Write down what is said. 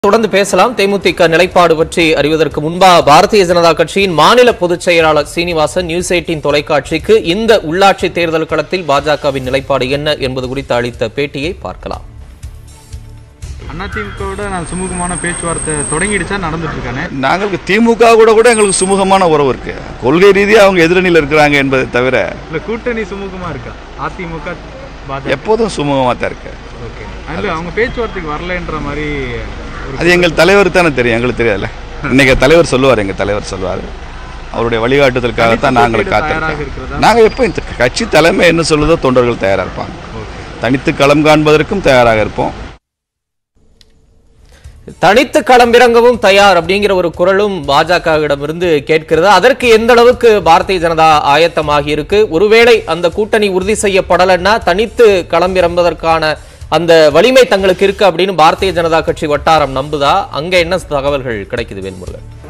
தொடர்ந்து பேசலாம் தேமுதிக நிலைப்பாடு பற்றி அறிவதற்கு முன்பா பாரதிய ஜனதா கட்சியின் மாநில பொதுச் செயலாளர் சீனிவாசன் நியூஸ் எயிட்டின் தொலைக்காட்சிக்கு இந்த உள்ளாட்சி தேர்தல் களத்தில் பாஜகவின் நிலைப்பாடு என்ன என்பது குறித்து அளித்த பேட்டியை பார்க்கலாம் அதிமுகவோட நான் சுமூகமான பேச்சுவார்த்தை தொடங்கிடுச்சா நடந்துட்டு இருக்கானே நாங்களுக்கு திமுக கூட கூட எங்களுக்கு சுமூகமான உறவு இருக்கு கொள்கை ரீதியாக அவங்க எதிரணியில் இருக்கிறாங்க என்பதை தவிர இல்ல கூட்டணி சுமூகமா இருக்கா அதிமுக பாஜக எப்போதும் சுமூகமாக தான் இருக்கு ஓகே இல்ல அவங்க பேச்சுவார்த்தைக்கு வரலன்ற மாதிரி ஒரு அது எங்கள் தலைவர் தானே தெரியும் எங்களுக்கு தெரியாதுல்ல இன்னைக்கு தலைவர் சொல்லுவார் எங்கள் தலைவர் சொல்லுவார் அவருடைய வழிகாட்டுதலுக்காகத்தான் நாங்கள் தனித்து தயாராக காத்திருக்கோம் இருக்கிறதா? நாங்கள் எப்போ இந்த கட்சி தலைமை என்ன சொல்லுதோ தொண்டர்கள் தயாராக இருப்பாங்க ஓகே தனித்து களம் காண்பதற்கும் தயாராக இருப்போம் தனித்து களமிறங்கவும் தயார் அப்படிங்கிற ஒரு குரலும் பாஜகவிடமிருந்து கேட்கிறது அதற்கு எந்த அளவுக்கு பாரதிய ஜனதா ஆயத்தமாகி இருக்கு ஒருவேளை அந்த கூட்டணி உறுதி செய்யப்படலைன்னா தனித்து களமிறம்பதற்கான அந்த வலிமை தங்களுக்கு இருக்கு அப்படின்னு பாரதிய ஜனதா கட்சி வட்டாரம் நம்புதா அங்க என்ன தகவல்கள் கிடைக்குது வேல்முருகன்